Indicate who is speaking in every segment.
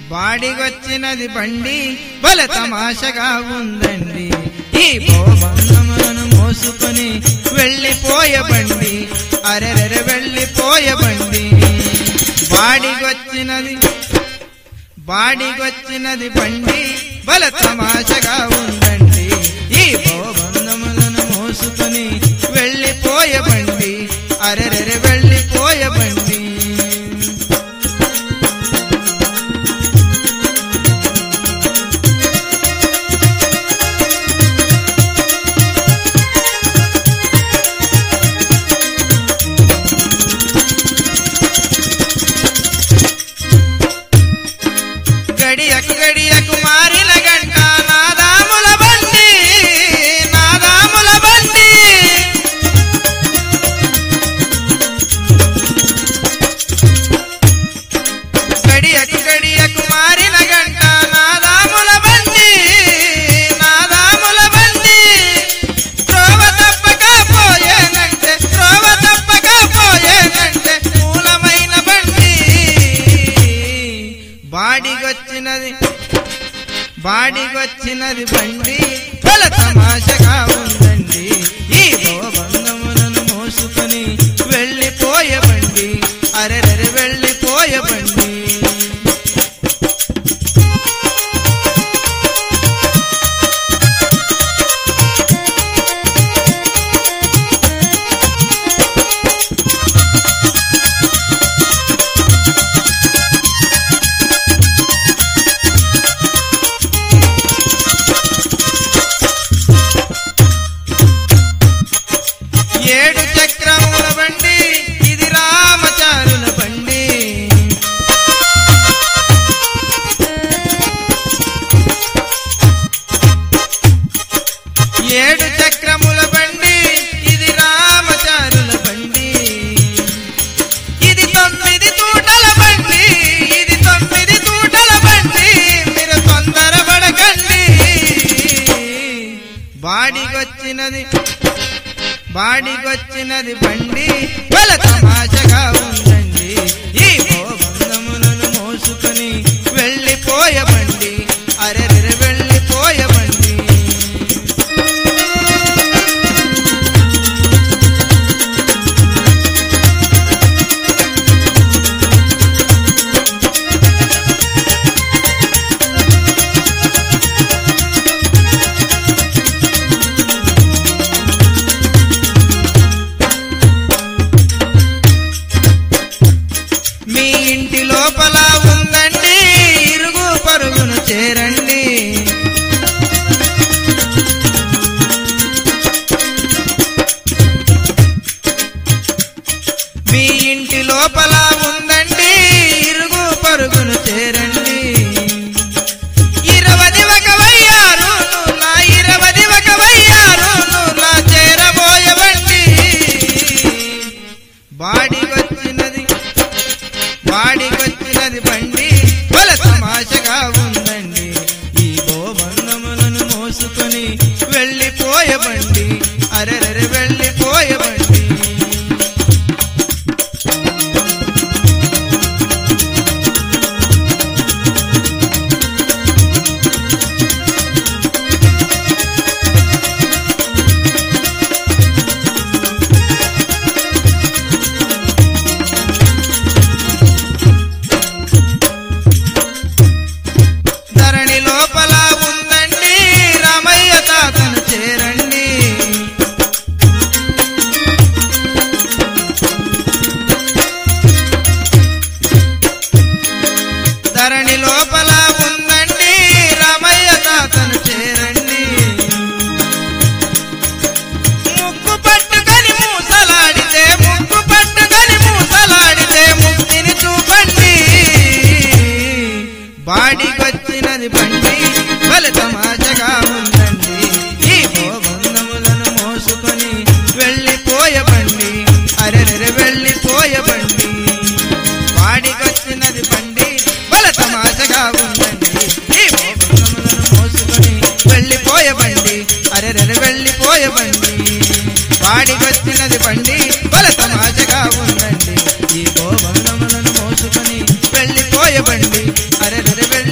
Speaker 1: బాడిగొచ్చినది బండి బల తమాషగా ఉందండి ఈ భోబంధములను మోసుకొని వెళ్ళిపోయే బండి అరెరెరె వెళ్ళిపోయే బండి బాడిగొచ్చినది బాడిగొచ్చినది బండి బల తమాషగా ఉందండి ఈ భోబంధములను మోసుకొని వెళ్ళిపోయే బండి అరెరెరె వెళ్ళిపోయే బండి గడియకు గడియకు మారిన గంట నాదాముల బండి నాదాముల బండి గడియకు గడియకు మారిన గంట నాదాముల బండి నాదాముల బండి త్రోవ తప్పక పోయేనంటే త్రోవ తప్పక పోయేనంటే మూలమైన బండి బాడిగొచ్చినది బాడిగొచ్చినది బండి బల తమాషగా ఉందండి ఈ భవబంధములను మోసుకొని వెళ్ళిపోయే బండి అరెరెరె వెళ్ళిపోయే బండి ఏడు చక్రముల బండి ఇది రామచారుల బండి ఏడు చక్రముల బండి ఇది రామచారుల బండి ఇది తొమ్మిది తూటల బండి ఇది తొమ్మిది తూటల బండి మీరు తొందరపడకండి బాడిగొచ్చినది బాడిగొచ్చినది బండి బల తమాషగా ఉందండి ఈ భోబంధములను మోసుకొని వెళ్ళిపోయే బండి అరెరెరె వెళ్ళిపోయే బండి మీ ఇంటి లోపల ఉందండి ఇరుగు పరుగును చేరండి మీ ఇంటి లోపల ఉందండి ఇరుగు పరుగును చేరండి ఇరవది ఒక వయ్యారు నా ఇరవది ఒక వయ్యారు నా చేరబోయవండి బాడి వచ్చినది వాడికొచ్చినది బండి బల తమాషగా ఉందండి ఈ గోబంధములను మోసుకొని వెళ్ళిపోయే బండి అరెరెరె వెళ్ళిపోయే బండి ధరణి లోపల ఉందండి రామయ్య తాతను చేరండి ధరణి లోపల ఉందండి రామయ్య తాతను చేరండి ముక్కు పట్టుకొని మూసలాడితే ముక్కు పట్టుకొని మూసలాడితే ముక్తిని చూపండి బాడికొచ్చినది బండి బలి తమాషగా ఉందండి ఈ భోబంధములను మోసుకొని వెళ్ళిపోయే బండి అరెరెరె వెళ్ళిపోయే బండి బాడికొచ్చినది బండి బలి తమాషగా ఉందండి ఈ భోబంధములను మోసుకొని వెళ్ళిపోయే బండి అరెరెరె వెళ్ళిపోయే బండి వాడికొచ్చినది బండి బల తమాషగా ఉందండి ఈ గోబంధములను మోసుకొని వెళ్ళిపోయే బండి అరెరెరె వెళ్ళి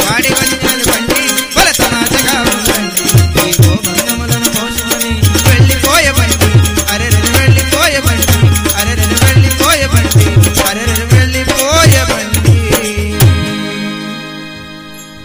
Speaker 1: వాడి వది